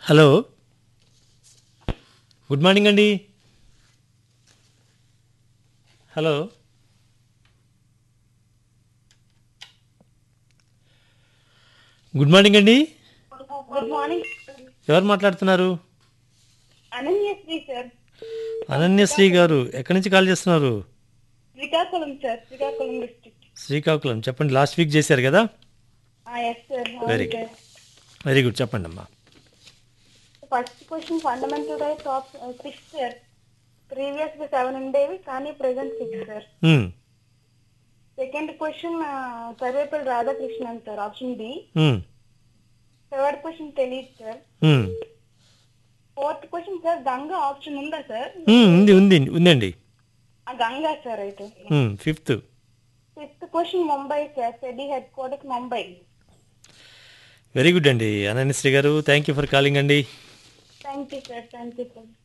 Hello good morning అండి hello good morning అండి good morning ఎవరు మాట్లాడుతున్నారు అనన్యశ్రీ సార్ అనన్యశ్రీ గారు ఎక్కడి నుంచి కాల్ చేస్తున్నారు శ్రీకాకుళం సార్ శ్రీకాకుళం డిస్ట్రిక్ట్ శ్రీకాకుళం చెప్పండి లాస్ట్ వీక్ చేశారు కదా yes sir Very good. Very good చెప్పండి అమ్మా first question fundamental rights of six sir previous గా సెవెన్ ఉండేవి కానీ present six sir hmm. Second question Sarvepalli Radhakrishnan sir option B hmm. Third question తెలియదు sir hmm. Fourth question sir Ganga option ఉందా sir hmm, ఉంది ఉంది ఉందండి ఆ గంగా సార్ అయితే hmm, fifth fifth question Mumbai sir సెడీ headquarters Mumbai very good అండి Ananyasri garu thank you for calling అండి thank you sir thank you sir